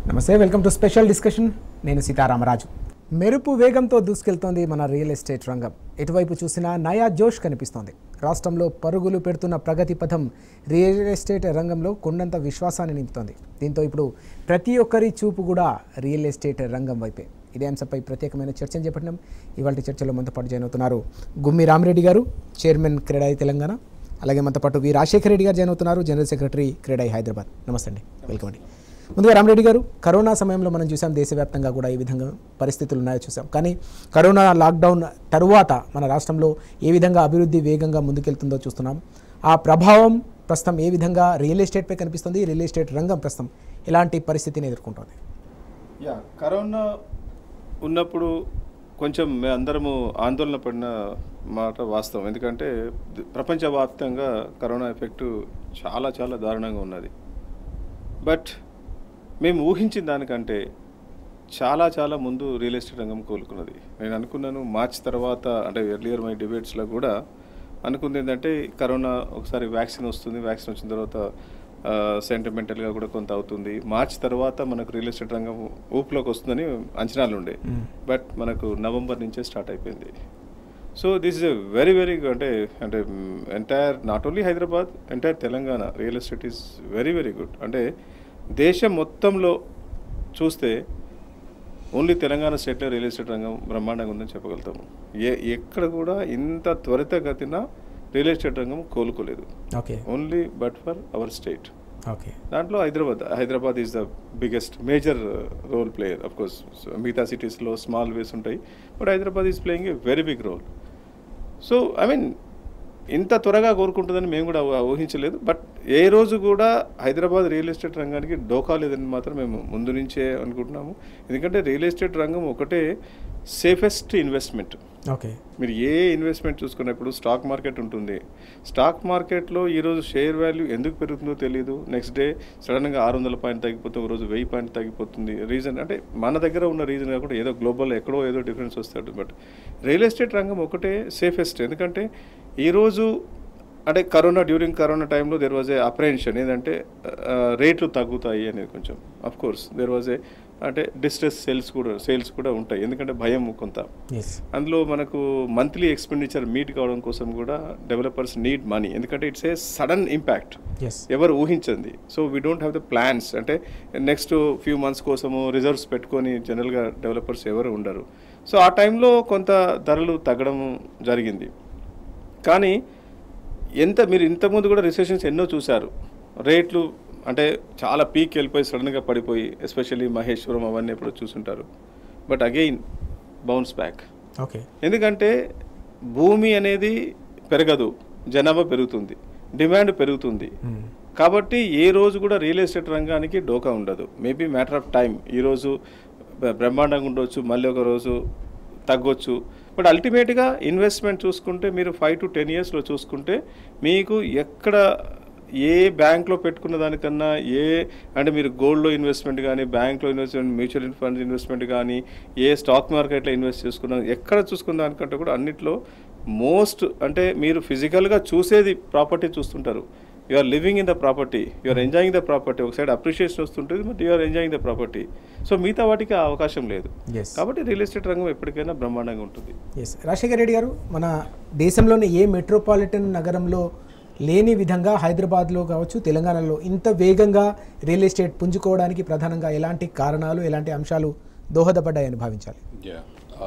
నమస్తే welcome to special discussion నేను సీతారామరాజు మెరుపు వేగంతో దూసుకెళ్తోంది మన రియల్ ఎస్టేట్ రంగం ఎటువైపు చూసినా నయా జోష్ కనిపిస్తోంది రాష్ట్రంలో పరుగులు పెడుతున్న ప్రగతి పథం రియల్ ఎస్టేట్ రంగంలో కొండంత విశ్వాసాన్ని నింపుతోంది దీంతో ఇప్పుడు ప్రతి ఒక్కరి చూపు కూడా రియల్ ఎస్టేట్ రంగం వైపే ఇదే అంశంపై ప్రత్యేకమైన చర్చను చేపట్టినాం ఇవాళ చర్చలో మనతో పాటు జాయిన్ అవుతున్నారు గుమ్మి రామిరెడ్డి గారు చైర్మన్ క్రీడాయి తెలంగాణ అలాగే మనతో పాటు వి రాజశేఖర రెడ్డి గారు జాయిన్ అవుతున్నారు జనరల్ సెక్రటరీ క్రీడాయి హైదరాబాద్ నమస్తే అండి వెల్కమ్ అండి ముందుగా రామరెడ్డి గారు కరోనా సమయంలో మనం చూసాం దేశవ్యాప్తంగా కూడా ఈ విధంగా పరిస్థితులు ఉన్నాయో చూసాం కానీ కరోనా లాక్డౌన్ తరువాత మన రాష్ట్రంలో ఏ విధంగా అభివృద్ధి వేగంగా ముందుకెళ్తుందో చూస్తున్నాం ఆ ప్రభావం ప్రస్తుతం ఏ విధంగా రియల్ ఎస్టేట్పై కనిపిస్తుంది రియల్ ఎస్టేట్ రంగం ప్రస్తుతం ఎలాంటి పరిస్థితిని ఎదుర్కొంటుంది యా కరోనా ఉన్నప్పుడు కొంచెం మేము అందరము ఆందోళన పడిన మాట వాస్తవం ఎందుకంటే ద- ప్రపంచవ్యాప్తంగా కరోనా ఎఫెక్ట్ చాలా చాలా దారుణంగా ఉన్నది బట్ మేము ఊహించిన దానికంటే చాలా చాలా ముందు రియల్ ఎస్టేట్ రంగం కోలుకున్నది నేను అనుకున్నాను మార్చ్ తర్వాత అంటే ఎర్లియర్ మై డిబేట్స్లో కూడా అనుకుంది ఏంటంటే కరోనా ఒకసారి వ్యాక్సిన్ వస్తుంది వ్యాక్సిన్ వచ్చిన తర్వాత సెంటిమెంటల్గా కూడా కొంత అవుతుంది మార్చ్ తర్వాత మనకు రియల్ ఎస్టేట్ రంగం ఊపులోకి వస్తుందని అంచనాలు ఉండే బట్ మనకు నవంబర్ నుంచే స్టార్ట్ అయిపోయింది so this is a very very అంటే అంటే entire not only Hyderabad entire Telangana real estate is very very good అంటే దేశం మొత్తంలో చూస్తే ఓన్లీ తెలంగాణ స్టేట్లో రియల్ ఎస్టేట్ రంగం బ్రహ్మాండంగా ఉందని చెప్పగలుగుతాము ఏ ఎక్కడ కూడా ఇంత త్వరితగతిన రియల్ ఎస్టేట్ రంగం కోలుకోలేదు okay only but for our state okay దాంట్లో Hyderabad Hyderabad is the biggest major role player of course మిగతా సిటీస్లో స్మాల్ వేస్ ఉంటాయి but Hyderabad is playing a very big role so I mean ఇంత త్వరగా కోరుకుంటుందని మేము కూడా ఊ- ఊహించలేదు బట్ ఏ రోజు కూడా హైదరాబాద్ రియల్ ఎస్టేట్ రంగానికి డోకా లేదని మాత్రం మేము ముందు నుంచే అనుకుంటున్నాము ఎందుకంటే రియల్ ఎస్టేట్ రంగం ఒకటే సేఫెస్ట్ ఇన్వెస్ట్మెంట్ ఓకే మీరు ఏ ఇన్వెస్ట్మెంట్ చూసుకున్నప్పుడు స్టాక్ మార్కెట్ ఉంటుంది స్టాక్ మార్కెట్లో ఈరోజు షేర్ వాల్యూ ఎందుకు పెరుగుతుందో తెలియదు నెక్స్ట్ డే సడన్గా ఆరు వందల పాయింట్ తగ్గిపోతుంది ఒక రోజు వెయ్యి పాయింట్ తగ్గిపోతుంది రీజన్ అంటే మన దగ్గర ఉన్న రీజన్ కాకుండా ఏదో గ్లోబల్ ఎక్కడో ఏదో డిఫరెన్స్ వస్తాడు బట్ రియల్ ఎస్టేట్ రంగం ఒకటే సేఫెస్ట్ ఎందుకంటే ఈరోజు అంటే కరోనా డ్యూరింగ్ కరోనా టైంలో దెర్ వాజ్ ఏ అప్రెన్షన్ ఏంటంటే ఆ, రేట్లు తగ్గుతాయి అనేది కొంచెం of course there was a అంటే డిస్ట్రెస్ సేల్స్ కూడా సేల్స్ కూడా ఉంటాయి ఎందుకంటే భయం కొంత ఎస్ అందులో మనకు మంత్లీ ఎక్స్పెండిచర్ మీట్ కావడం కోసం కూడా డెవలపర్స్ నీడ్ మనీ ఎందుకంటే ఇట్స్ ఏ సడన్ ఇంపాక్ట్ ఎస్ ఎవరు ఊహించండి so we don't have the plans అంటే నెక్స్ట్ ఫ్యూ మంత్స్ కోసము రిజర్వ్స్ పెట్టుకొని జనరల్గా డెవలపర్స్ ఎవరు ఉండరు సో ఆ టైంలో కొంత ధరలు తగ్గడం జరిగింది కానీ ఎంత మీరు ఇంతకుముందు కూడా రిసెషన్స్ ఎన్నో చూశారు రేట్లు అంటే చాలా పీక్ వెళ్ళిపోయి సడన్గా పడిపోయి ఎస్పెషల్లీ మహేశ్వరం అవన్నీ ఎప్పుడో చూసుంటారు but again bounce back okay ఎందుకంటే భూమి అనేది పెరగదు జనాభా పెరుగుతుంది డిమాండ్ పెరుగుతుంది కాబట్టి ఏ రోజు కూడా రియల్ ఎస్టేట్ రంగానికి డోకా ఉండదు మేబీ మ్యాటర్ ఆఫ్ టైం ఈరోజు బ- బ్రహ్మాండంగా ఉండొచ్చు మళ్ళీ ఒక రోజు తగ్గొచ్చు బట్ అల్టిమేట్గా ఇన్వెస్ట్మెంట్ చూసుకుంటే మీరు ఫైవ్ టు టెన్ ఇయర్స్లో చూసుకుంటే మీకు ఎక్కడ ఏ బ్యాంక్లో పెట్టుకున్న దానికన్నా ఏ అంటే మీరు గోల్డ్లో ఇన్వెస్ట్మెంట్ కానీ బ్యాంక్లో ఇన్వెస్ట్మెంట్ మ్యూచువల్ ఫండ్ ఇన్వెస్ట్మెంట్ కానీ ఏ స్టాక్ మార్కెట్లో ఇన్వెస్ట్ చేసుకున్నా ఎక్కడ చూసుకున్న దానికంటే కూడా అన్నిట్లో మోస్ట్ అంటే మీరు ఫిజికల్గా చూసేది ప్రాపర్టీ చూస్తుంటారు you are living in the property you are enjoying the property ఒక సైడ్ అప్రిషియేషన్ వస్తుంటుంది but you are enjoying the property so మిగతా వాటికి ఆ అవకాశం లేదు ఎస్ కాబట్టి రియల్ ఎస్టేట్ రంగం ఎప్పటికైనా బ్రహ్మాండంగా ఉంటుంది ఎస్ రాజశేఖర రెడ్డి గారు మన దేశంలోని ఏ మెట్రోపాలిటన్ నగరంలో లేని విధంగా హైదరాబాద్లో కావచ్చు తెలంగాణలో ఇంత వేగంగా రియల్ ఎస్టేట్ పుంజుకోవడానికి ప్రధానంగా ఎలాంటి కారణాలు ఎలాంటి అంశాలు దోహదపడ్డాయని భావించాలి యా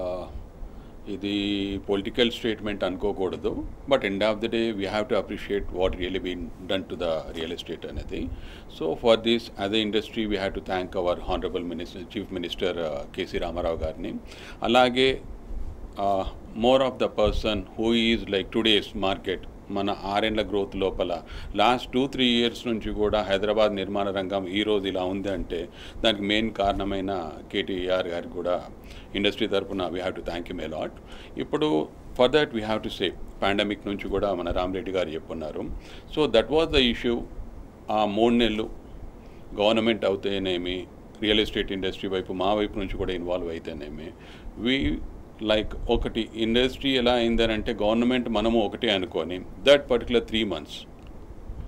ఇది పొలిటికల్ స్టేట్మెంట్ అనుకోకూడదు but end of the day we have to appreciate what really been done to the real estate అనేది so for this as a industry we have to thank our honourable minister chief minister KC Rama Rao గారిని అలాగే more of the person who is like today's market మన ఆరేండ్ల growth లోపల last two three years నుంచి కూడా హైదరాబాద్ నిర్మాణ రంగం ఈ రోజు ఇలా ఉంది అంటే దానికి మెయిన్ కారణమైన కేటీఆర్ గారికి కూడా ఇండస్ట్రీ తరపున we have to thank you may lot ఇప్పుడు for that we have to say pandemic నుంచి కూడా మన రామరెడ్డి గారు చెప్పున్నారు so that was the issue ఆ మూడు నెలలు గవర్నమెంట్ అవుతేనేమి రియల్ ఎస్టేట్ ఇండస్ట్రీ వైపు మా వైపు నుంచి కూడా ఇన్వాల్వ్ అయితేనేమి వీ లైక్ ఒకటి ఇండస్ట్రీ ఎలా అయిందనంటే గవర్నమెంట్ మనము ఒకటే అనుకొని దట్ పర్టికులర్ త్రీ మంత్స్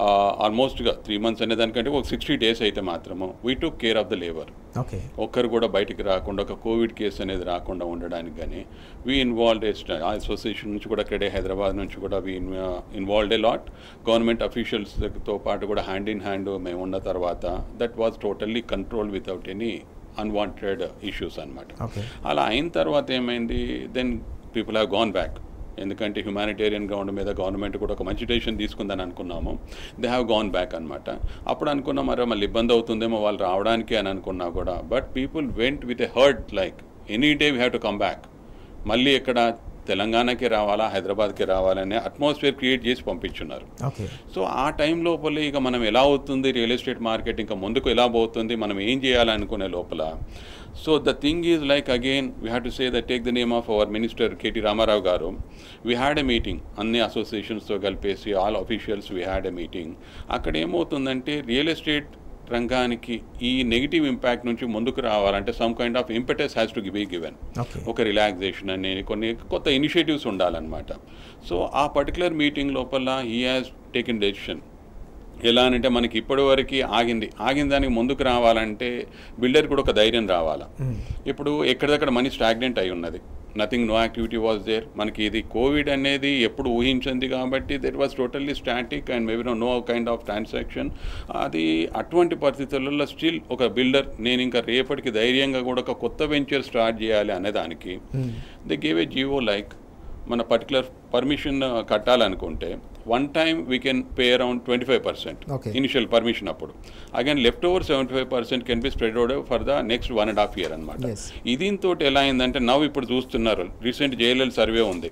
ఆల్మోస్ట్గా త్రీ మంత్స్ అనే దానికంటే ఒక సిక్స్టీ డేస్ అయితే మాత్రము we took care of the labour okay ఒక్కరు కూడా బయటికి రాకుండా ఒక కోవిడ్ కేసు అనేది రాకుండా ఉండడానికి కానీ వీ ఇన్వాల్వ్డ్ అసోసియేషన్ నుంచి కూడా ఇక్కడే హైదరాబాద్ నుంచి కూడా we involved a lot government అఫీషియల్స్తో పాటు కూడా హ్యాండ్ ఇన్ హ్యాండ్ మేము ఉన్న తర్వాత that was totally control without any unwanted issues అనమాట Okay. అలా అయిన తర్వాత ఏమైంది then people have gone back ఎందుకంటే హ్యుమానిటేరియన్ గ్రౌండ్ మీద గవర్నమెంట్ కూడా ఒక మంచి డెసిషన్ తీసుకుందని అనుకున్నాము దే హ్యావ్ గాన్ బ్యాక్ అనమాట అప్పుడు అనుకున్నాం మరి మళ్ళీ ఇబ్బంది అవుతుందేమో వాళ్ళు రావడానికి అని అనుకున్నా కూడా but people went with a hurt like any day we have to come back మళ్ళీ ఇక్కడ తెలంగాణకి రావాలా హైదరాబాద్కి రావాలనే అట్మాస్ఫియర్ క్రియేట్ చేసి పంపించున్నారు ఓకే సో ఆ టైం లోపల ఇక మనం ఎలా అవుతుంది రియల్ ఎస్టేట్ మార్కెట్ ఇంకా ముందుకు ఎలా పోతుంది మనం ఏం చేయాలనుకునే లోపల so the thing is like again we have to say the take the name of our minister KT Rama Rao గారు వీ హ్యాడ్ ఎ మీటింగ్ అన్ని అసోసియేషన్స్తో కలిపేసి all officials we had a meeting అక్కడ ఏమవుతుందంటే రియల్ ఎస్టేట్ రంగానికి ఈ నెగిటివ్ ఇంపాక్ట్ నుంచి ముందుకు రావాలంటే some kind of impetus has to be given okay ఒక రిలాక్సేషన్ అని కొన్ని కొత్త ఇనిషియేటివ్స్ ఉండాలన్నమాట సో ఆ పర్టికులర్ మీటింగ్ లోపల హీ హ్యాస్ టేకెన్ డెసిషన్ ఎలా అంటే మనకి ఇప్పటివరకు ఆగింది ఆగిన దానికి ముందుకు రావాలంటే బిల్డర్ కూడా ఒక ధైర్యం రావాలా ఇప్పుడు ఎక్కడిదక్కడ మనీ స్టాగ్నెంట్ అయి ఉన్నది nothing no activity was there మనకి ఇది కోవిడ్ అనేది ఎప్పుడు ఊహించింది కాబట్టి that was totally static and maybe no no kind of transaction అది అటువంటి పరిస్థితులలో స్టిల్ ఒక బిల్డర్ నేను ఇంకా రేపటికి ధైర్యంగా కూడా ఒక కొత్త వెంచర్ స్టార్ట్ చేయాలి అనే దానికి they gave a GO like మన పర్టికులర్ పర్మిషన్ కట్టాలనుకుంటే one time we can pay around twenty five percent Okay. Initial permission అప్పుడు again left over seventy five percent can be spread out for the next one and half year అనమాట Yes. దీంతో ఎలా అయిందంటే నవ్వు ఇప్పుడు చూస్తున్నారు recent JLL survey ఉంది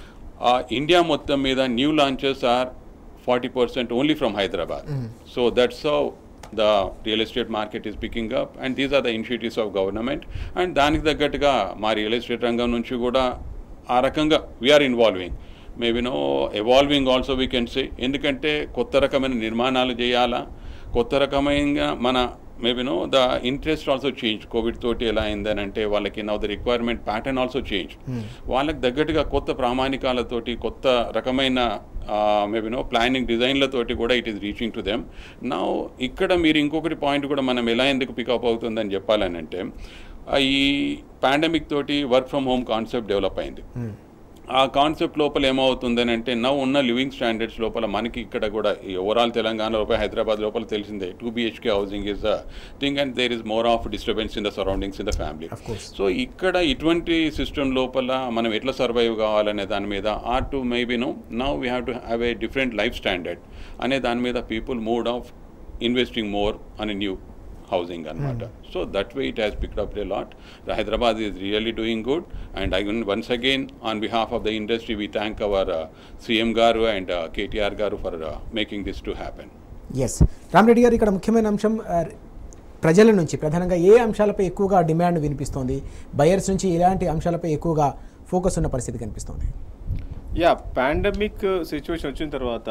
ఆ ఇండియా మొత్తం మీద new launches are forty percent only from Hyderabad so that's how the real estate market is picking up and these are the initiatives of government and దానికి తగ్గట్టుగా మా రియల్ ఎస్టేట్ రంగం నుంచి కూడా ఆ రకంగా we are involving maybe no evolving also we can say ఎందుకంటే కొత్త రకమైన నిర్మాణాలు చేయాలా కొత్త రకమైన మన maybe no the interest also change Covid తోటి ఎలా అయిందని అంటే వాళ్ళకి now the requirement pattern also change వాళ్ళకి తగ్గట్టుగా కొత్త ప్రామాణికాలతోటి కొత్త రకమైన మేబీ నో ప్లానింగ్ డిజైన్లతోటి కూడా it is reaching to them నా ఇక్కడ మీరు ఇంకొకటి పాయింట్ కూడా మనం ఎలా ఎందుకు పికప్ అవుతుందని చెప్పాలని అంటే ఆ, ఈ పాండమిక్ తోటి work from home concept develop అయింది ఆ కాన్సెప్ట్ లోపల ఏమవుతుందని అంటే నవ్వు ఉన్న లివింగ్ స్టాండర్డ్స్ లోపల మనకి ఇక్కడ కూడా ఈ ఓవరాల్ తెలంగాణ లోపల హైదరాబాద్ లోపల తెలిసిందే two BHK housing is the thing and there is more of disturbance in the surroundings in the family Of course. So ఇక్కడ ఇటువంటి సిస్టమ్ లోపల మనం ఎట్లా సర్వైవ్ కావాలనే దాని మీద are to maybe no now we have to have a different life standard అనే దాని మీద people mood of investing more on new housing అనమాట so that way it has picked up a lot Hyderabad is really doing good and I once again on behalf of the industry we thank our CM గారు and KTR గారు for making this to happen S Rama Reddy గారు ఇక్కడ ముఖ్యమైన అంశం ఆ, ప్రజల నుంచి ప్రధానంగా ఏ అంశాలపై ఎక్కువగా డిమాండ్ వినిపిస్తోంది బయర్స్ నుంచి ఎలాంటి అంశాలపై ఎక్కువగా ఫోకస్ ఉన్న పరిస్థితి కనిపిస్తోంది యా పాండమిక్ సిచ్యువేషన్ వచ్చిన తర్వాత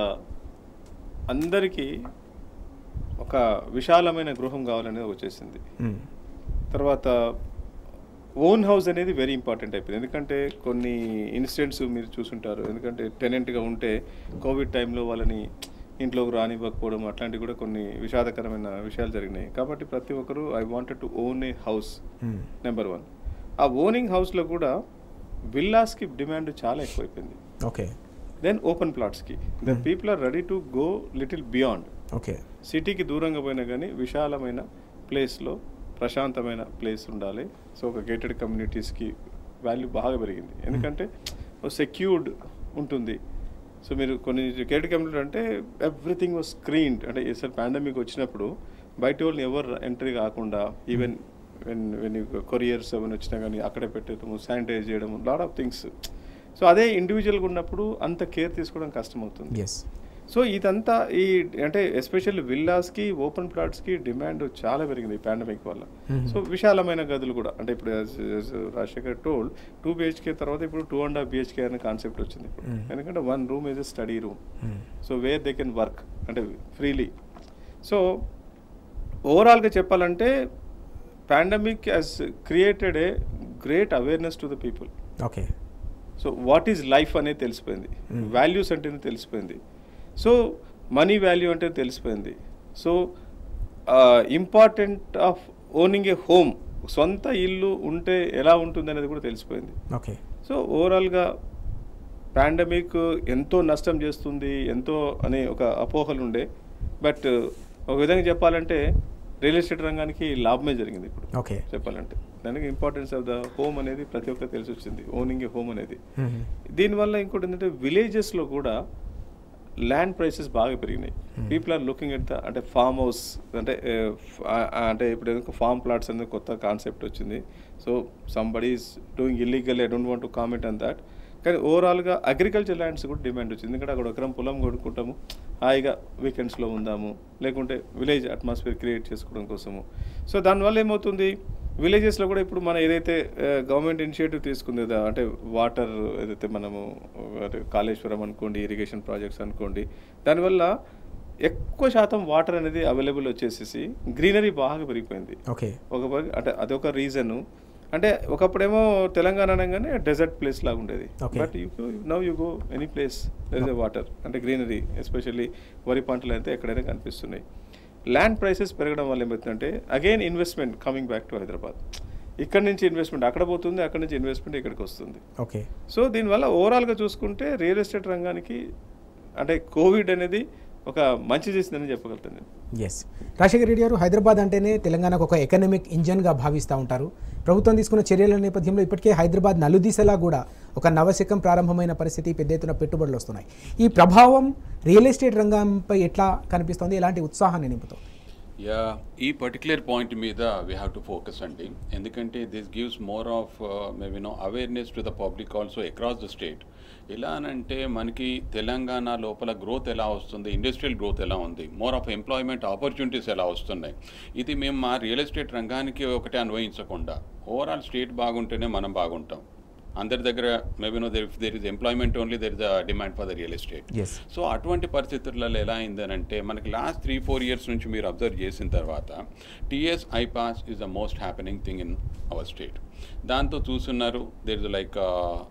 అందరికీ ఒక విశాలమైన గృహం కావాలనేది వచ్చేసింది మ్మ్. తర్వాత ఓన్ హౌస్ అనేది వెరీ ఇంపార్టెంట్ అయిపోయింది ఎందుకంటే కొన్ని ఇన్సిడెంట్స్ మీరు చూసుంటారు ఎందుకంటే టెనెంట్గా ఉంటే కోవిడ్ టైంలో వాళ్ళని ఇంట్లోకి రానివ్వకపోవడం అట్లాంటివి కూడా కొన్ని విషాదకరమైన విషయాలు జరిగినాయి కాబట్టి ప్రతి ఒక్కరు I wanted to own a house hmm. Number one ఆ ఓనింగ్ హౌస్లో కూడా విల్లాస్కి డిమాండ్ చాలా ఎక్కువైపోయింది ఓకే దెన్ ఓపెన్ ప్లాట్స్కి the people are ready to go little beyond okay సిటీకి దూరంగా పోయినా కానీ విశాలమైన ప్లేస్లో ప్రశాంతమైన ప్లేస్ ఉండాలి సో ఒక గేటెడ్ కమ్యూనిటీస్కి వాల్యూ బాగా పెరిగింది ఎందుకంటే సెక్యూర్డ్ ఉంటుంది సో మీరు కొన్ని గేటెడ్ కమ్యూనిటీ అంటే ఎవ్రీథింగ్ వాజ్ స్క్రీన్డ్ అంటే అసలు పాండమిక్ వచ్చినప్పుడు బయట వాళ్ళని ఎవరు ఎంట్రీ కాకుండా ఈవెన్ వెన్ వెన్ కొరియర్స్ ఏమైనా వచ్చినా కానీ అక్కడే పెట్టడము శానిటైజ్ చేయడము లాట్ ఆఫ్ థింగ్స్ సో అదే ఇండివిజువల్గా ఉన్నప్పుడు అంత కేర్ తీసుకోవడం కష్టమవుతుంది ఎస్ సో ఇదంతా ఈ అంటే ఎస్పెషల్లీ విల్లాస్కి ఓపెన్ ప్లాట్స్కి డిమాండ్ చాలా పెరిగింది ఈ పాండమిక్ వల్ల సో విశాలమైన గదులు కూడా అంటే ఇప్పుడు as- as Rajasekhar told two BHK తర్వాత ఇప్పుడు టూ అండ్ హాఫ్ బిహెచ్కే అనే కాన్సెప్ట్ వచ్చింది ఇప్పుడు ఎందుకంటే one room is a study room so where they can work అంటే ఫ్రీలీ సో ఓవరాల్గా చెప్పాలంటే pandemic has created a great awareness to the people okay so what is life అనేది తెలిసిపోయింది values అంటేనే తెలిసిపోయింది సో మనీ వాల్యూ అంటే తెలిసిపోయింది so important of owning a home సొంత ఇల్లు ఉంటే ఎలా ఉంటుంది అనేది కూడా తెలిసిపోయింది ఓకే సో ఓవరాల్గా పాండమిక్ ఎంతో నష్టం చేస్తుంది ఎంతో అనే ఒక అపోహలు ఉండే బట్ ఒక విధంగా చెప్పాలంటే రియల్ ఎస్టేట్ రంగానికి లాభమే జరిగింది ఇప్పుడు ఓకే చెప్పాలంటే దానికి ఇంపార్టెన్స్ ఆఫ్ ద హోమ్ అనేది ప్రతి ఒక్కరు తెలిసి వచ్చింది ఓనింగ్ ఏ హోమ్ అనేది మ్మ్. దీనివల్ల ఇంకోటి ఏంటంటే విలేజెస్లో కూడా ల్యాండ్ ప్రైసెస్ బాగా పెరిగినాయి people are looking at the అంటే ఫామ్ హౌస్ అంటే ఏ, ఫా- అంటే ఇప్పుడు ఏదో ఫామ్ ప్లాట్స్ అనేది కొత్త కాన్సెప్ట్ వచ్చింది so somebody is doing illegal I don't want to comment on that కానీ ఓవరాల్గా అగ్రికల్చర్ ల్యాండ్స్ కూడా డిమాండ్ వచ్చింది ఎందుకంటే అక్కడ ఒకరం పొలం కొనుక్కుంటాము హాయిగా వీకెండ్స్లో ఉందాము లేకుంటే విలేజ్ అట్మాస్ఫియర్ క్రియేట్ చేసుకోవడం కోసము సో దానివల్ల ఏమవుతుంది విలేజెస్లో కూడా ఇప్పుడు మనం ఏదైతే గవర్నమెంట్ ఇనిషియేటివ్ తీసుకుంది కదా అంటే వాటర్ ఏదైతే మనము అంటే కాళేశ్వరం అనుకోండి ఇరిగేషన్ ప్రాజెక్ట్స్ అనుకోండి దానివల్ల ఎక్కువ శాతం వాటర్ అనేది అవైలబుల్ వచ్చేసేసి గ్రీనరీ బాగా పెరిగిపోయింది ఓకే ఒక పక్క- అంటే అదొక రీజన్ అంటే ఒకప్పుడేమో తెలంగాణ అనగానే డెజర్ట్ ప్లేస్ లాగా ఉండేది Okay. But you now you go any place there is water అంటే గ్రీనరీ ఎస్పెషల్లీ వరి పంటలు అయితే ఎక్కడైనా కనిపిస్తున్నాయి ల్యాండ్ ప్రైసెస్ పెరగడం వల్ల ఏమవుతుందంటే again investment coming back to Hyderabad ఇక్కడ నుంచి ఇన్వెస్ట్మెంట్ అక్కడ పోతుంది అక్కడ నుంచి ఇన్వెస్ట్మెంట్ ఇక్కడికి వస్తుంది ఓకే సో దీనివల్ల ఓవరాల్గా చూసుకుంటే రియల్ ఎస్టేట్ రంగానికి అంటే కోవిడ్ అనేది ఒక మంచి చేసిందని చెప్పగలుగుతాను నేను ఎస్ రాజశేఖర రెడ్డి గారు హైదరాబాద్ అంటేనే తెలంగాణకు ఒక ఎకనామిక్ ఇంజన్గా భావిస్తూ ఉంటారు ప్రభుత్వం తీసుకున్న చర్యల నేపథ్యంలో ఇప్పటికే హైదరాబాద్ నలుదిశలా కూడా ఒక నవశకం ప్రారంభమైన పరిస్థితి పెద్ద ఎత్తున పెట్టుబడులు వస్తున్నాయి ఈ ప్రభావం రియల్ ఎస్టేట్ రంగంపై ఎట్లా కనిపిస్తోంది ఎలాంటి ఉత్సాహాన్ని నింపుతోంది యా ఈ పర్టికులర్ పాయింట్ మీద వీ హ్యావ్ టు ఫోకస్ అండి ఎందుకంటే this gives more of maybe no awareness to the public also across the state ఎలా అనంటే మనకి తెలంగాణ లోపల గ్రోత్ ఎలా వస్తుంది ఇండస్ట్రియల్ గ్రోత్ ఎలా ఉంది మోర్ ఆఫ్ ఎంప్లాయ్మెంట్ ఆపర్చునిటీస్ ఎలా వస్తున్నాయి ఇది మేము మా రియల్ ఎస్టేట్ రంగానికి ఒకటే అన్వయించకుండా ఓవరాల్ స్టేట్ బాగుంటేనే మనం బాగుంటాం అందరి దగ్గర maybe no there there is employment only there is the demand for the real estate yes so అటువంటి పరిస్థితులలో ఎలా అయిందనంటే మనకి లాస్ట్ త్రీ ఫోర్ ఇయర్స్ నుంచి మీరు అబ్జర్వ్ చేసిన తర్వాత TS iPASS is the most happening thing in our state దాంతో చూస్తున్నారు there is like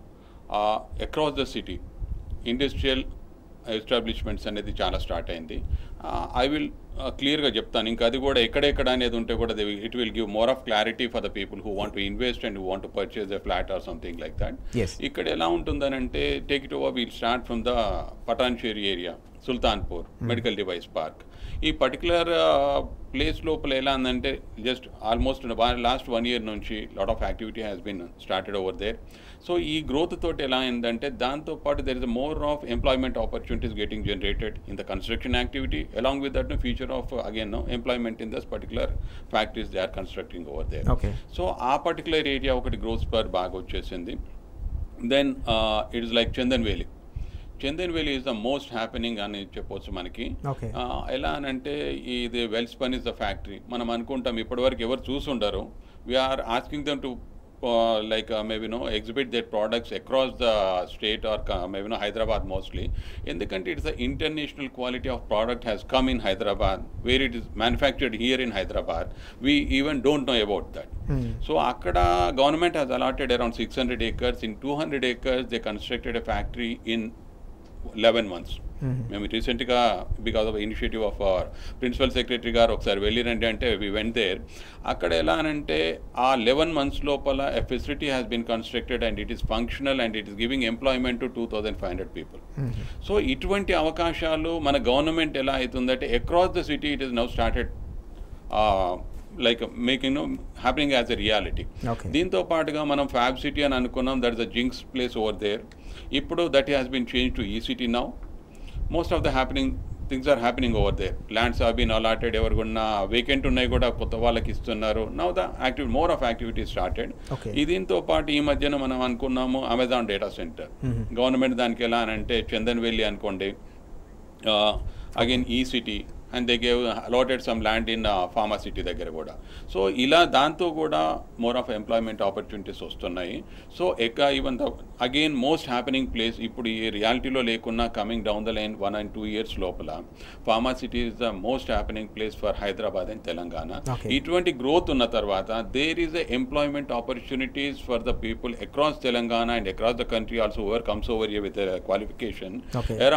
across the city industrial establishments అనేది చాలా స్టార్ట్ అయింది ఐ విల్ క్లియర్గా చెప్తాను ఇంకా అది కూడా ఎక్కడెక్కడ అనేది ఉంటే కూడా it will give more of clarity for the people who want to invest and who want to purchase a flat or something like that Yes. ఇక్కడ ఎలా ఉంటుందనంటే take it over we'll start from the Patancheru area Sultanpur medical device park ఈ particular place లోపల ఎలా ఉందంటే just almost last one year నుంచి lot of activity has been started over there so ఈ growth తోటి ఎలా అయిందంటే దాంతోపాటు there is more of employment opportunities getting generated in the construction activity along with that future of again employment in this particular factories they are constructing over there okay so ఆ particular area ఒకటి growth spur బాగా వచ్చేసింది then it is like Chandanvelly Chandan వేలి is the most happening అని చెప్పొచ్చు మనకి Okay. ఆ, ఎలా అని అంటే ఇది Welspun is the factory మనం అనుకుంటాం ఇప్పటివరకు ఎవరు చూసుండరు we are asking them to like maybe no exhibit that products across the state or maybe no Hyderabad mostly ఎందుకంటే it's the international quality of product has come in Hyderabad where it is manufactured here in Hyderabad we even don't know about that so అక్కడ government has allotted around six hundred acres in two hundred acres they constructed a factory in eleven months మేము రీసెంట్గా because of initiative of our principal secretary గారు ఒకసారి వెళ్ళిరండి అంటే we went there అక్కడ ఎలా అనంటే ఆ లెవెన్ మంత్స్ లోపల a facility has been constructed and it is functional and it is giving employment to two thousand five hundred people so ఇటువంటి అవకాశాలు మన గవర్నమెంట్ ఎలా అవుతుందంటే across the city it is now started like making happening as a reality Okay. దీంతో పాటుగా మనం fab city అని అనుకున్నాం that is the jinx place over there ఇప్పుడు that has been change to ఈ city now most of the happening things are happening over there lands are been allotted ఎవరికున్న vacant ఉన్నాయి కూడా కొత్త వాళ్ళకి ఇస్తున్నారు now the active more of activity started Okay. ఈ దీంతో పాటు ఈ మధ్యన మనం అనుకున్నాము అమెజాన్ డేటా సెంటర్ గవర్నమెంట్ దానికి ఎలా అని అంటే చందన్ వెళ్ళి అనుకోండి అగైన్ ఈ city and they gave allotted some land in pharma city దగ్గర కూడా సో ఇలా దాంతో కూడా మోర్ ఆఫ్ ఎంప్లాయ్మెంట్ ఆపర్చునిటీస్ వస్తున్నాయి సో ఎక్క even the again most happening place ఇప్పుడు ఈ రియాలిటీలో లేకున్నా coming down the line one and two years లోపల pharma city is the most happening place for Hyderabad and Telangana Okay. ఇటువంటి గ్రోత్ ఉన్న తర్వాత there is a employment opportunities for the people across Telangana and across the country also over comes over with qualification Okay. Around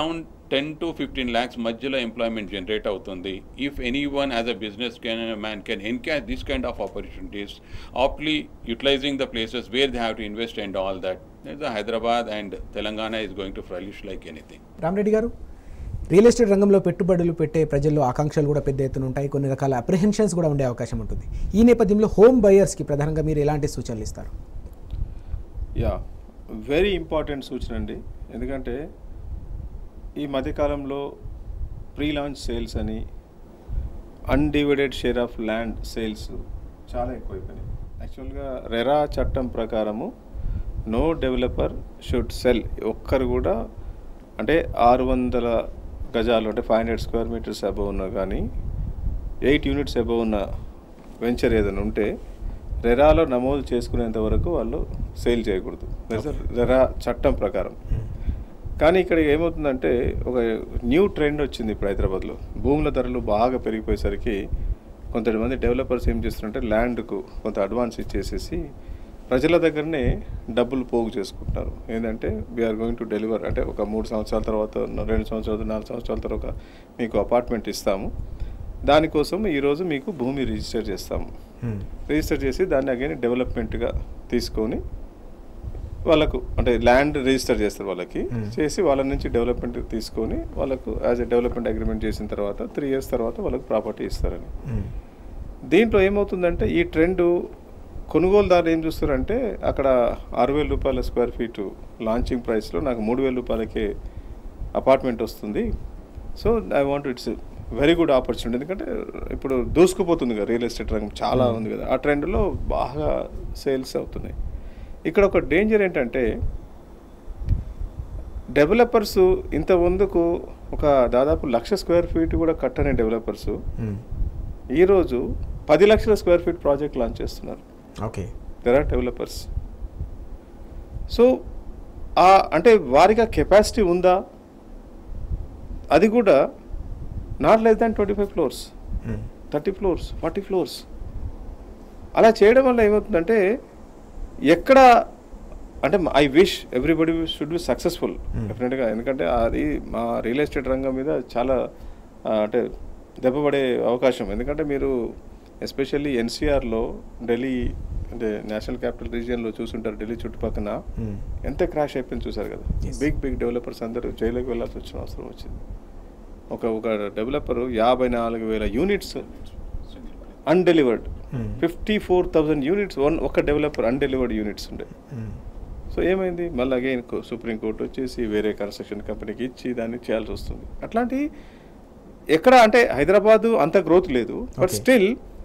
ten to fifteen lakhs మధ్యలో employment generate అవుతుంది if any one as a business can man can encash this kind of opportunities aptly utilizing the places where they have to invest and all that Hyderabad and Telangana is going to flourish like anything Rama Reddy గారు real estate రంగంలో పెట్టుబడులు పెట్టే ప్రజల్లో ఆకాంక్షలు కూడా పెద్ద ఎత్తున ఉంటాయి కొన్ని రకాల అప్రిహెన్షన్స్ కూడా ఉండే అవకాశం ఉంటుంది ఈ నేపథ్యంలో హోమ్ బయర్స్కి ప్రధానంగా మీరు ఎలాంటి సూచనలు ఇస్తారు యా వెరీ ఇంపార్టెంట్ సూచన అండి ఎందుకంటే ఈ మధ్యకాలంలో ప్రీ లాంచ్ సేల్స్ అని undivided share of land sales చాలా ఎక్కువైపోయినాయి యాక్చువల్గా రెరా చట్టం ప్రకారము నో డెవలపర్ షుడ్ సెల్ ఒక్కరు కూడా అంటే ఆరు వందల గజాలు అంటే five hundred square meters above ఉన్న కానీ ఎయిట్ యూనిట్స్ అబవ్ ఉన్న వెంచర్ ఏదైనా ఉంటే రెరాలో నమోదు చేసుకునేంత వరకు వాళ్ళు సేల్ చేయకూడదు That's the రెరా చట్టం ప్రకారం కానీ ఇక్కడ ఏమవుతుందంటే ఒక న్యూ ట్రెండ్ వచ్చింది ఇప్పుడు హైదరాబాద్లో భూముల ధరలు బాగా పెరిగిపోయేసరికి కొంతమంది డెవలపర్స్ ఏం చేస్తున్నారంటే ల్యాండ్కు కొంత అడ్వాన్స్ ఇచ్చేసేసి ప్రజల దగ్గరనే డబ్బులు పోగు చేసుకుంటున్నారు ఏంటంటే వీఆర్ గోయింగ్ టు డెలివర్ అంటే ఒక మూడు సంవత్సరాల తర్వాత రెండు సంవత్సరాల నాలుగు సంవత్సరాల తర్వాత మీకు అపార్ట్మెంట్ ఇస్తాము దానికోసం ఈరోజు మీకు భూమి రిజిస్టర్ చేస్తాము రిజిస్టర్ చేసి దాన్ని అగైన్ డెవలప్మెంట్గా తీసుకొని వాళ్ళకు అంటే ల్యాండ్ రిజిస్టర్ చేస్తారు వాళ్ళకి Hmm. చేసి వాళ్ళ నుంచి డెవలప్మెంట్ తీసుకొని వాళ్ళకు యాజ్ ఎ డెవలప్మెంట్ అగ్రిమెంట్ చేసిన తర్వాత త్రీ ఇయర్స్ తర్వాత వాళ్ళకు ప్రాపర్టీ ఇస్తారని దీంట్లో ఏమవుతుందంటే ఈ ట్రెండ్ కొనుగోలుదారులు ఏం చూస్తారంటే అక్కడ ఆరు వేల రూపాయల స్క్వేర్ ఫీటు లాంచింగ్ ప్రైస్లో నాకు మూడు వేల రూపాయలకే అపార్ట్మెంట్ వస్తుంది so I want it's very good opportunity ఎందుకంటే ఇప్పుడు దూసుకుపోతుంది కదా రియల్ ఎస్టేట్ రంగం చాలా ఉంది కదా ఆ ట్రెండ్లో బాగా సేల్స్ అవుతున్నాయి ఇక్కడ ఒక డేంజర్ ఏంటంటే డెవలపర్స్ ఇంత ముందుకు ఒక దాదాపు లక్ష స్క్వేర్ ఫీట్ కూడా కట్టని డెవలపర్స్ ఈరోజు పది లక్షల స్క్వేర్ ఫీట్ ప్రాజెక్ట్ లాంచ్ చేస్తున్నారు okay there are developers so ఆ అంటే వారికి కెపాసిటీ ఉందా అది కూడా not less than twenty five floors thirty floors forty floors అలా చేయడం వల్ల ఏమవుతుందంటే ఎక్కడ అంటే I wish everybody should be successful Hmm. డెఫినెట్గా ఎందుకంటే అది మా రియల్ ఎస్టేట్ రంగం మీద చాలా ఆ, అంటే దెబ్బపడే అవకాశం ఎందుకంటే మీరు ఎస్పెషల్లీ ఎన్సీఆర్లో ఢిల్లీ అంటే నేషనల్ క్యాపిటల్ రీజియన్లో చూసుంటారు ఢిల్లీ చుట్టుపక్కల ఎంత క్రాష్ అయిపోయింది చూసారు కదా Yes. బిగ్ బిగ్ డెవలపర్స్ అందరూ జైలుకి వెళ్ళాల్సి వచ్చిన అవసరం వచ్చింది ఒక ఒక డెవలపరు యాభై నాలుగు వేల units undelivered fifty four thousand units one ఒక డెవలపర్ అన్డెలివర్డ్ యూనిట్స్ ఉండే సో ఏమైంది మళ్ళీ అగైన్ సుప్రీంకోర్టు వచ్చేసి వేరే కన్స్ట్రక్షన్ కంపెనీకి ఇచ్చి దాన్ని చేయాల్సి వస్తుంది అట్లాంటి ఎక్కడ అంటే హైదరాబాదు అంత గ్రోత్ లేదు బట్ Okay. స్టిల్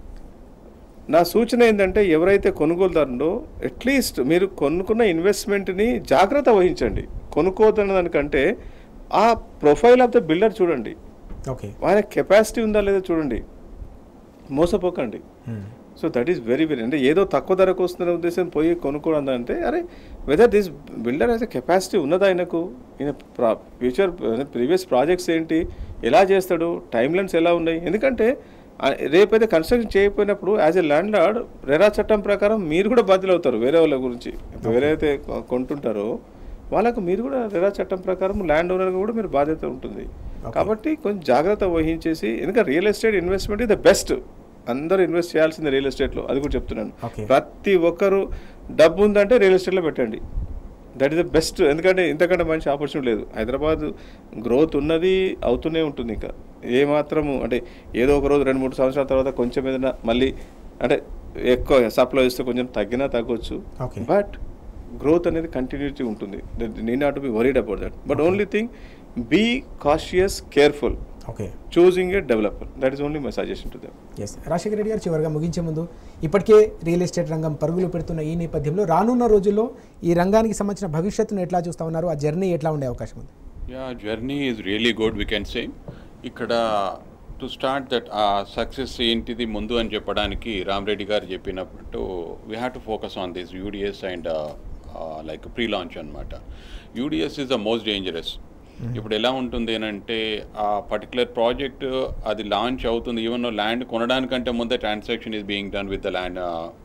నా సూచన ఏంటంటే ఎవరైతే కొనుగోలుదారులో అట్లీస్ట్ మీరు కొనుక్కున్న ఇన్వెస్ట్మెంట్ని జాగ్రత్త వహించండి కొనుక్కోదన్న దానికంటే ఆ ప్రొఫైల్ ఆఫ్ ద బిల్డర్ చూడండి ఓకే ఆయన కెపాసిటీ ఉందా లేదా చూడండి మోసపోకండి so that is very very అంటే ఏదో తక్కువ ధరకు వస్తున్న ఉద్దేశం పోయి కొనుక్కోవడం అంటే అరే వెదర్ దిస్ బిల్డర్ అయితే కెపాసిటీ ఉన్నదా ఆయనకు ఈయన ప్రా ఫ్యూచర్ ప్రీవియస్ ప్రాజెక్ట్స్ ఏంటి ఎలా చేస్తాడు టైం లైన్స్ ఎలా ఉన్నాయి ఎందుకంటే ఆ, రేపైతే కన్స్ట్రక్షన్ చేయకపోయినప్పుడు as a landlord RERA చట్టం ప్రకారం మీరు కూడా బాధ్యులు అవుతారు వేరే వాళ్ళ గురించి ఇప్పుడు వేరే అయితే కొ- కొంటుంటారో వాళ్ళకు మీరు కూడా రెరా చట్టం ప్రకారం ల్యాండ్ ఓనర్గా కూడా మీరు బాధ్యత ఉంటుంది కాబట్టి కొంచెం జాగ్రత్త వహించేసి ఎందుకంటే real estate investment is the best అందరూ ఇన్వెస్ట్ చేయాల్సిందే రియల్ ఎస్టేట్లో అది కూడా చెప్తున్నాను Okay. ప్రతి ఒక్కరు డబ్బు ఉందంటే రియల్ ఎస్టేట్లో పెట్టండి దట్ ఈస్ ద బెస్ట్ ఎందుకంటే ఇంతకంటే మంచి ఆపర్చునిటీ లేదు హైదరాబాద్ గ్రోత్ ఉన్నది అవుతూనే ఉంటుంది ఇంకా ఏ మాత్రము అంటే ఏదో ఒక రోజు రెండు మూడు సంవత్సరాల తర్వాత కొంచెం ఏదైనా మళ్ళీ అంటే ఎక్కువ సప్లై ఇస్తే కొంచెం తగ్గినా తగ్గొచ్చు Okay. బట్ గ్రోత్ అనేది కంటిన్యూటీ ఉంటుంది need not be worried about that but only thing be cautious careful okay choosing a developer that is only my suggestion to them yes Rajasekhara Reddy గారు చివరిగా ముగించే ముందు ఇప్పటికే రియల్ ఎస్టేట్ రంగం పరుగులు పెడుతున్న ఈ నేపథ్యంలో రానున్న రోజుల్లో ఈ రంగానికి సంబంధించిన భవిష్యత్తును ఎట్లా చూస్తా ఉన్నారు ఆ జర్నీ ఎట్లా ఉండే అవకాశం ఉంది yeah journey is really good we can say ఇక్కడ టు స్టార్ట్ దట్ ఆ సక్సెస్ ఏంటిది ముందు అని చెప్పడానికి రామరెడ్డి గారు చెప్పినట్టు we have to focus on this UDS and like pre launch అనమాట UDS is the most dangerous ఇప్పుడు ఎలా ఉంటుంది అని అంటే ఆ పర్టికులర్ ప్రాజెక్ట్ అది లాంచ్ అవుతుంది ఈవెన్ ల్యాండ్ కొనడానికంటే ముందే transaction is being done with the land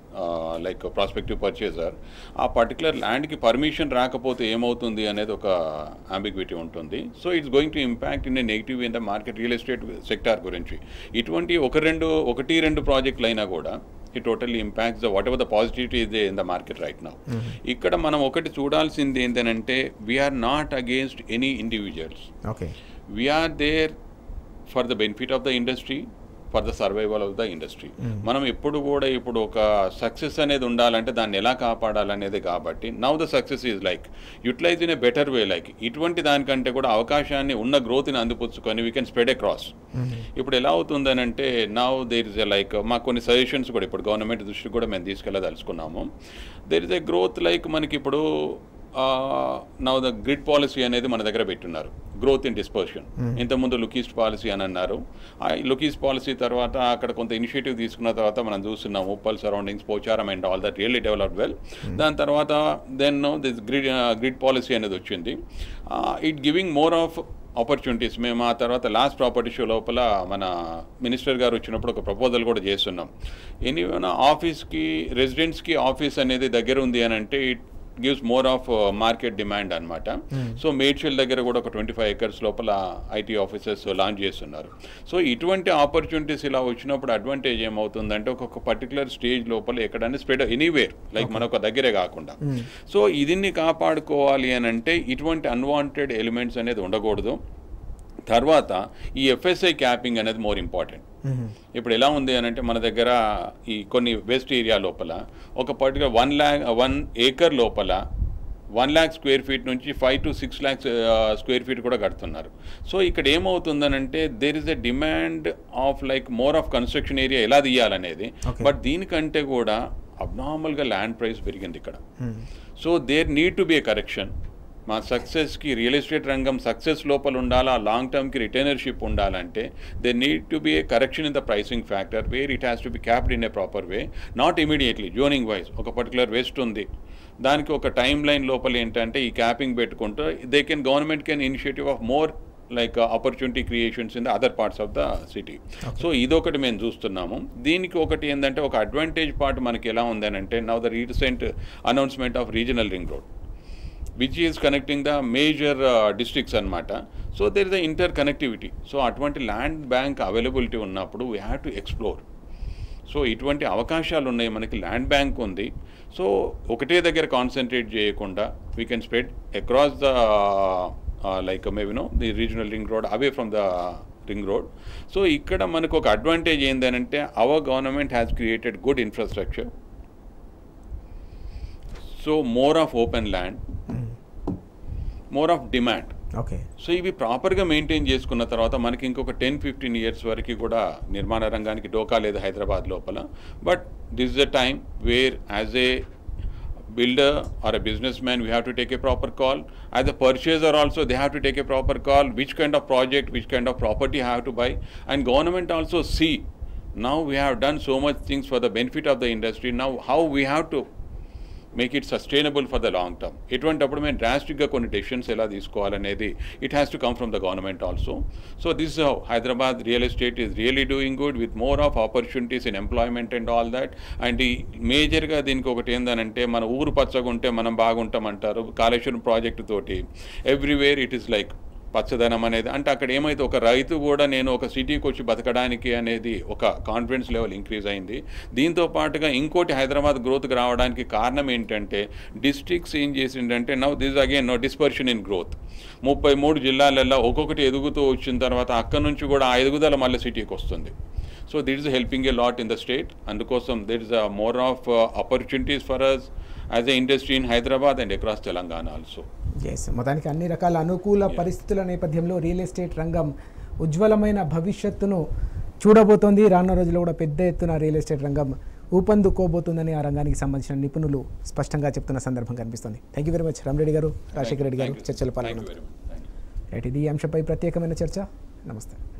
like prospective purchaser ఆ పర్టికులర్ ల్యాండ్కి పర్మిషన్ రాకపోతే ఏమవుతుంది అనేది ఒక అంబిగ్విటీ ఉంటుంది so it's going to impact in a negative in the market real estate sector గురించి ఇటువంటి ఒక రెండు ఒకటి రెండు ప్రాజెక్టులు అయినా కూడా it totally impacts the whatever the positivity is in the market right now ఇక్కడ మనం ఒకటి చూడాల్సింది ఏంటంటే we are not against any individuals okay we are there for the benefit of the industry for the survival of the industry మనం ఎప్పుడు కూడా ఇప్పుడు ఒక సక్సెస్ అనేది ఉండాలంటే దాన్ని ఎలా కాపాడాలనేది కాబట్టి now the success is like utilize in a better way like ఇటువంటి దానికంటే కూడా అవకాశాన్ని ఉన్న గ్రోత్ని అందిపుచ్చుకొని వీ కెన్ స్ప్రెడ్ అక్రాస్ ఇప్పుడు ఎలా అవుతుందని అంటే now there is a like మాకు కొన్ని సజెషన్స్ కూడా ఇప్పుడు గవర్నమెంట్ దృష్టికి కూడా మేము తీసుకెళ్ళదలుచుకున్నాము there is a growth like మనకి ఇప్పుడు నవ్ ద గ్రిడ్ పాలసీ అనేది మన దగ్గర పెట్టున్నారు గ్రోత్ ఇన్ డిస్పర్షన్ ఇంతకుముందు లుకీస్ట్ పాలసీ అని అన్నారు ఆ లుకీస్ పాలసీ తర్వాత అక్కడ కొంత ఇనిషియేటివ్ తీసుకున్న తర్వాత మనం చూస్తున్నాం Uppal surroundings Pocharam and all that really develop well దాని తర్వాత then this grid grid policy అనేది వచ్చింది it giving more of opportunities మేము ఆ తర్వాత లాస్ట్ ప్రాపర్టీ షో లోపల మన మినిస్టర్ గారు వచ్చినప్పుడు ఒక ప్రపోజల్ కూడా చేస్తున్నాం ఎనీవైనా ఆఫీస్కి రెసిడెంట్స్కి ఆఫీస్ అనేది దగ్గర ఉంది అని అంటే it gives more of market demand అనమాట సో మేడ్చల్ దగ్గర కూడా ఒక ట్వంటీ ఫైవ్ ఎకర్స్ లోపల ఐటీ ఆఫీసెస్ లాంచ్ చేస్తున్నారు సో ఇటువంటి ఆపర్చునిటీస్ ఇలా వచ్చినప్పుడు అడ్వాంటేజ్ ఏమవుతుందంటే ఒక్కొక్క పర్టికులర్ స్టేజ్ లోపల ఎక్కడైనా స్ప్రెడ్ ఎనీవేర్ లైక్ మన ఒక దగ్గరే కాకుండా సో ఇదిన్ని కాపాడుకోవాలి అని అంటే ఇటువంటి అన్వాంటెడ్ ఎలిమెంట్స్ అనేది ఉండకూడదు తర్వాత ఈ ఎఫ్ఎస్ఐ క్యాపింగ్ అనేది మోర్ ఇంపార్టెంట్ ఇప్పుడు ఎలా ఉంది అని అంటే మన దగ్గర ఈ కొన్ని వెస్ట్ ఏరియా లోపల ఒక particular one lakh one acre లోపల వన్ ల్యాక్ స్క్వేర్ ఫీట్ నుంచి five to six lakhs square feet కూడా కడుతున్నారు సో ఇక్కడ ఏమవుతుందనంటే there is a demand of like more of construction area ఎలా తీయాలనేది Okay. బట్ దీనికంటే కూడా అబ్నార్మల్గా ల్యాండ్ ప్రైస్ పెరిగింది ఇక్కడ so there need to be a correction మా సక్సెస్కి రియల్ ఎస్టేట్ రంగం సక్సెస్ లోపల ఉండాలా లాంగ్ టర్మ్కి రిటైనర్షిప్ ఉండాలంటే they need to be a correction in the pricing factor where it has to be capped in a proper way not immediately zoning wise ఒక particular west ఉంది దానికి ఒక time line లోపల ఏంటంటే ఈ క్యాపింగ్ పెట్టుకుంటూ they can government can initiative of more like opportunity creations in the other parts of the city so ఇదొకటి మేము చూస్తున్నాము దీనికి ఒకటి ఏంటంటే ఒక అడ్వాంటేజ్ పార్ట్ మనకి ఎలా ఉందనంటే now the recent announcement of regional ring road which is connecting the major districts అనమాట so there is the interconnectivity so అటువంటి ల్యాండ్ బ్యాంక్ అవైలబిలిటీ ఉన్నప్పుడు we have to explore so ఇటువంటి అవకాశాలు ఉన్నాయి మనకి ల్యాండ్ బ్యాంక్ ఉంది so ఒకటే దగ్గర కాన్సన్ట్రేట్ చేయకుండా we can spread across the like maybe no the regional ring road away from the ring road so ఇక్కడ మనకు ఒక అడ్వాంటేజ్ ఏంటంటే our government has created good infrastructure so more of open land more of demand okay so ఇవి ప్రాపర్గా maintain చేసుకున్న తర్వాత మనకి ఇంకొక టెన్ ఫిఫ్టీన్ ఇయర్స్ వరకు కూడా నిర్మాణ రంగానికి డోకా లేదు హైదరాబాద్ లోపల but this the time where as a builder or a businessman we have to take a proper call as a purchaser also they have to take a proper call which kind of project which kind of property I have to buy and government also see now we have done so much things for the benefit of the industry now how we have to make it sustainable for the long term ఎటువంటప్పుడు మేము డ్రాస్టిక్గా కొన్ని decisions ఎలా తీసుకోవాలనేది it has to come from the government also so this how Hyderabad real estate is really doing good with more of opportunities in employment and all that and ఈ మేజర్గా దీనికి ఒకటి ఏందనంటే మన ఊరు పచ్చగా ఉంటే మనం బాగుంటాం అంటారు కాళేశ్వరం ప్రాజెక్టు తోటి ఎవ్రీవేర్ ఇట్ ఈస్ లైక్ పచ్చదనం అనేది అంటే అక్కడ ఏమైతే ఒక రైతు కూడా నేను ఒక సిటీకి వచ్చి బతకడానికి అనేది ఒక కాన్ఫిడెన్స్ లెవెల్ ఇంక్రీజ్ అయింది దీంతో పాటుగా ఇంకోటి హైదరాబాద్ గ్రోత్కి రావడానికి కారణం ఏంటంటే డిస్ట్రిక్ట్స్ ఏం చేసిందంటే now this again no dispersion in growth ముప్పై మూడు జిల్లాలలో ఒక్కొక్కటి ఎదుగుతూ వచ్చిన తర్వాత అక్కడ నుంచి కూడా ఆ ఎదుగుదల మళ్ళీ సిటీకి వస్తుంది so that is helping a lot in the state అందుకోసం that is a more of opportunities for us as a industry in Hyderabad and across Telangana also ఎస్ మొత్తానికి అన్ని రకాల అనుకూల పరిస్థితుల నేపథ్యంలో రియల్ ఎస్టేట్ రంగం ఉజ్వలమైన భవిష్యత్తును చూడబోతోంది రానున్న రోజుల్లో కూడా పెద్ద ఎత్తున రియల్ ఎస్టేట్ రంగం ఊపందుకోబోతుందని ఆ రంగానికి సంబంధించిన నిపుణులు స్పష్టంగా చెప్తున్న సందర్భం కనిపిస్తుంది thank you very much Ramareddy గారు రాజశేఖర రెడ్డి గారు చర్చలు థ్యాంక్ యూ పాల్గొన్నారు very much thank you right ఇది ఈ అంశంపై ప్రత్యేకమైన చర్చ నమస్తే